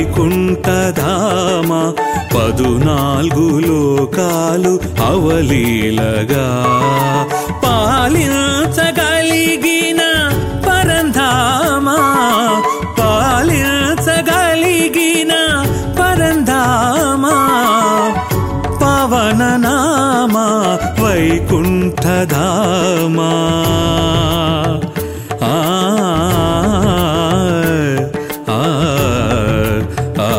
వైకుంఠధామ పదునాలుగు లోకాలు అవలీలగా పాలించగలిగిన పరంధామ పాలించగలిగిన పరంధామ పవన నామ వైకుంఠధామా ఆ ఆ ఆ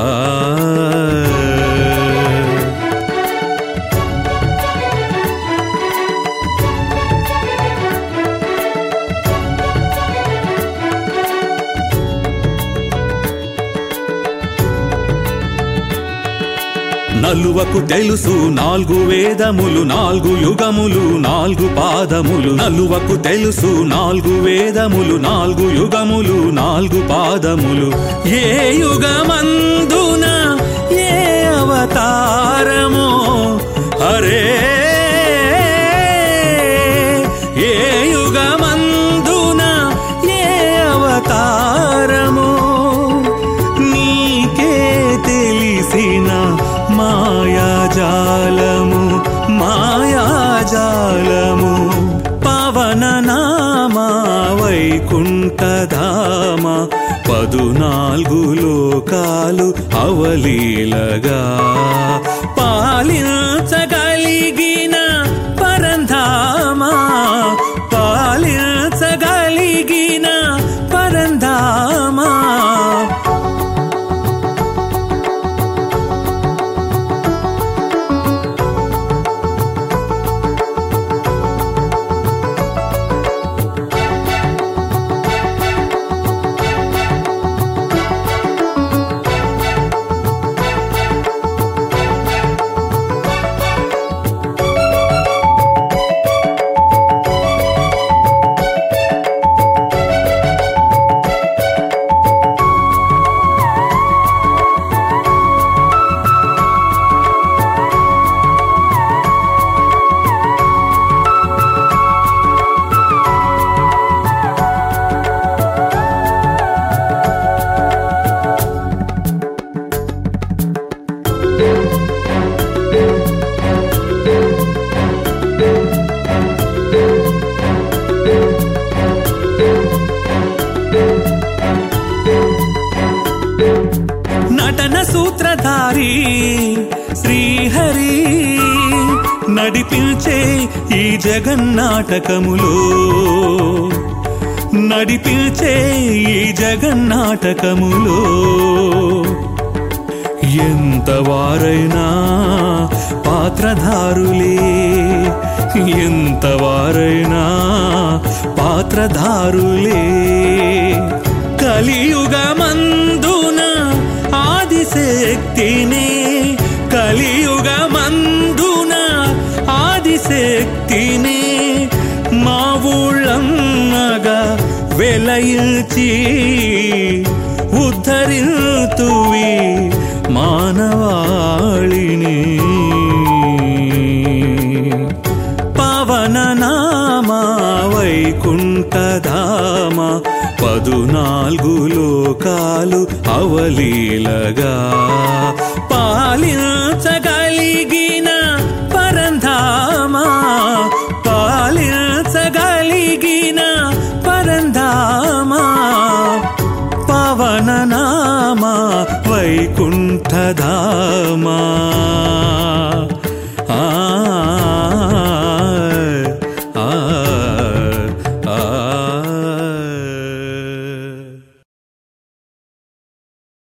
నలువకు తెలుసు నాలుగు వేదములు నాలుగు యుగములు నాలుగు పాదములు నలువకు తెలుసు నాలుగు వేదములు నాలుగు యుగములు నాలుగు పాదములు ఏ యుగమందున ఏ అవతారమో హరే ఏ యుగమందున ఏ అవతారమో నీకే తెలిసిన మాయాజాలము మాయాజాలము పవన నామ వైకుంఠధామ పదునాలుగు లోకాలు అవలీలగా పాలించగలిగిన పరంధామ పాలించగలిగిన పరంధామా నటన సూత్రధారి శ్రీహరి నడిపించే ఈ జగన్నాటకములో నడిపించే ఈ జగన్నాటకములో ఎంత వారైనా పాత్రధారులే ఎంత వారైనా పాత్రధారులే కలియుగమందున ఆదిశక్తినే కలియుగమందున ఆదిశక్తినే మా ఊళ్ళమ్మగా వెలయిల్చి ఉద్ధరింతువి మానవాళిని పవన నామ వైకుంఠధామ పదునాలుగు లోకాలు అవలీలగా పాలించగలిగిన పరంధామ పాలించగలిగిన పరంధామ పవన నామ వైకుంఠధామా